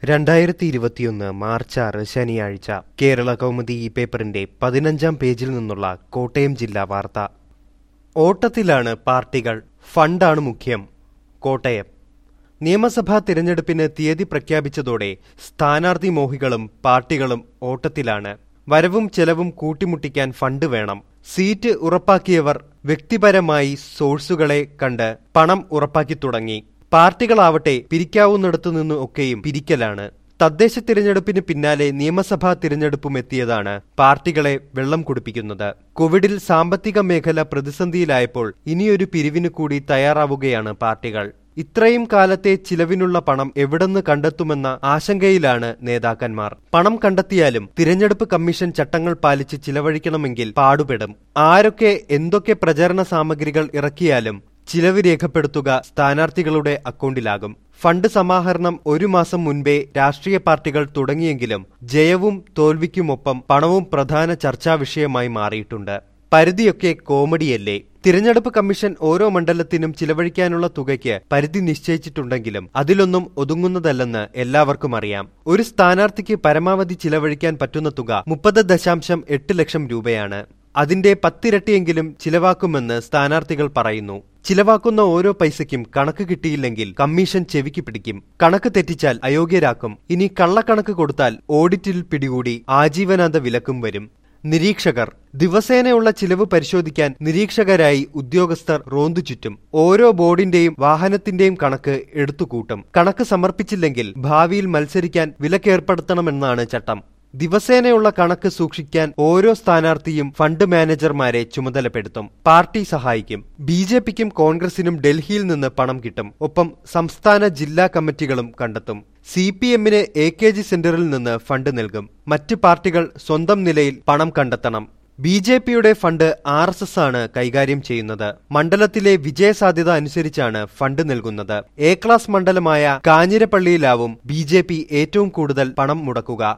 രണ്ടായിരത്തി ഇരുപത്തിയൊന്ന് മാർച്ച് ആറ് ശനിയാഴ്ച കേരള കൗമുദി ഈ പേപ്പറിന്റെ പതിനഞ്ചാം പേജിൽ നിന്നുള്ള കോട്ടയം ജില്ലാ വാർത്ത ഓട്ടത്തിലാണ് പാർട്ടികൾ ഫണ്ടാണ് മുഖ്യം കോട്ടയം നിയമസഭാ തിരഞ്ഞെടുപ്പിന് തീയതി പ്രഖ്യാപിച്ചതോടെ സ്ഥാനാർത്ഥി മോഹികളും പാർട്ടികളും ഓട്ടത്തിലാണ് വരവും ചെലവും കൂട്ടിമുട്ടിക്കാൻ ഫണ്ട് വേണം സീറ്റ് ഉറപ്പാക്കിയവർ വ്യക്തിപരമായി സോഴ്സുകളെ കണ്ട് പണം ഉറപ്പാക്കി തുടങ്ങി പാർട്ടികളാവട്ടെ പിരിക്കാവുന്നിടത്തു നിന്ന് ഒക്കെയും പിരിക്കലാണ് തദ്ദേശ തിരഞ്ഞെടുപ്പിന് പിന്നാലെ നിയമസഭാ തിരഞ്ഞെടുപ്പും എത്തിയതാണ് പാർട്ടികളെ വെള്ളം കുടിപ്പിക്കുന്നത് കോവിഡിൽ സാമ്പത്തിക മേഖല പ്രതിസന്ധിയിലായപ്പോൾ ഇനിയൊരു പിരിവിന് കൂടി തയ്യാറാവുകയാണ് പാർട്ടികൾ ഇത്രയും കാലത്തെ ചിലവിനുള്ള പണം എവിടെന്ന് കണ്ടെത്തുമെന്ന ആശങ്കയിലാണ് നേതാക്കന്മാർ പണം കണ്ടെത്തിയാലും തിരഞ്ഞെടുപ്പ് കമ്മീഷൻ ചട്ടങ്ങൾ പാലിച്ച് ചിലവഴിക്കണമെങ്കിൽ പാടുപെടും ആരൊക്കെ എന്തൊക്കെ പ്രചരണ സാമഗ്രികൾ ഇറക്കിയാലും ചിലവ് രേഖപ്പെടുത്തുക സ്ഥാനാർത്ഥികളുടെ അക്കൗണ്ടിലാകും ഫണ്ട് സമാഹരണം ഒരു മാസം മുൻപേ രാഷ്ട്രീയ പാർട്ടികൾ തുടങ്ങിയെങ്കിലും ജയവും തോൽവിക്കുമൊപ്പം പണവും പ്രധാന ചർച്ചാ വിഷയമായി മാറിയിട്ടുണ്ട് പരിധിയൊക്കെ കോമഡിയല്ലേ തിരഞ്ഞെടുപ്പ് കമ്മീഷൻ ഓരോ മണ്ഡലത്തിനും ചിലവഴിക്കാനുള്ള തുകയ്ക്ക് പരിധി നിശ്ചയിച്ചിട്ടുണ്ടെങ്കിലും അതിലൊന്നും ഒതുങ്ങുന്നതല്ലെന്ന് എല്ലാവർക്കും അറിയാം ഒരു സ്ഥാനാർത്ഥിക്ക് പരമാവധി ചിലവഴിക്കാൻ പറ്റുന്ന തുക മുപ്പത് ദശാംശം എട്ട് ലക്ഷം രൂപയാണ് അതിന്റെ പത്തിരട്ടിയെങ്കിലും ചിലവാക്കുമെന്ന് സ്ഥാനാർത്ഥികൾ പറയുന്നു ചിലവാക്കുന്ന ഓരോ പൈസയ്ക്കും കണക്ക് കിട്ടിയില്ലെങ്കിൽ കമ്മീഷൻ ചെവിക്ക് പിടിക്കും കണക്ക് തെറ്റിച്ചാൽ അയോഗ്യരാക്കും ഇനി കള്ളക്കണക്ക് കൊടുത്താൽ ഓഡിറ്റിൽ പിടികൂടി ആജീവനാന്ത വിലക്കും വരും നിരീക്ഷകർ ദിവസേനയുള്ള ചിലവ് പരിശോധിക്കാൻ നിരീക്ഷകരായി ഉദ്യോഗസ്ഥർ റോന്തു ചുറ്റും ഓരോ ബോർഡിന്റെയും വാഹനത്തിന്റെയും കണക്ക് എടുത്തുകൂട്ടും കണക്ക് സമർപ്പിച്ചില്ലെങ്കിൽ ഭാവിയിൽ മത്സരിക്കാൻ വിലക്കേർപ്പെടുത്തണമെന്നാണ് ചട്ടം ദിവസേനയുള്ള കണക്ക് സൂക്ഷിക്കാൻ ഓരോ സ്ഥാനാർത്ഥിയും ഫണ്ട് മാനേജർമാരെ ചുമതലപ്പെടുത്തും പാർട്ടി സഹായിക്കും ബി ജെ പിക്കും കോൺഗ്രസിനും ഡൽഹിയിൽ നിന്ന് പണം കിട്ടും ഒപ്പം സംസ്ഥാന ജില്ലാ കമ്മിറ്റികളും കണ്ടെത്തും സി പി എമ്മിന് എ കെ ജി സെന്ററിൽ നിന്ന് ഫണ്ട് നൽകും മറ്റ് പാർട്ടികൾ സ്വന്തം നിലയിൽ പണം കണ്ടെത്തണം ബി ജെ പിയുടെ ഫണ്ട് ആർ എസ് എസ് ആണ് കൈകാര്യം ചെയ്യുന്നത് മണ്ഡലത്തിലെ വിജയസാധ്യത അനുസരിച്ചാണ് ഫണ്ട് നൽകുന്നത് എ ക്ലാസ് മണ്ഡലമായ കാഞ്ഞിരപ്പള്ളിയിലാവും ബി ജെ പി ഏറ്റവും കൂടുതൽ പണം മുടക്കുക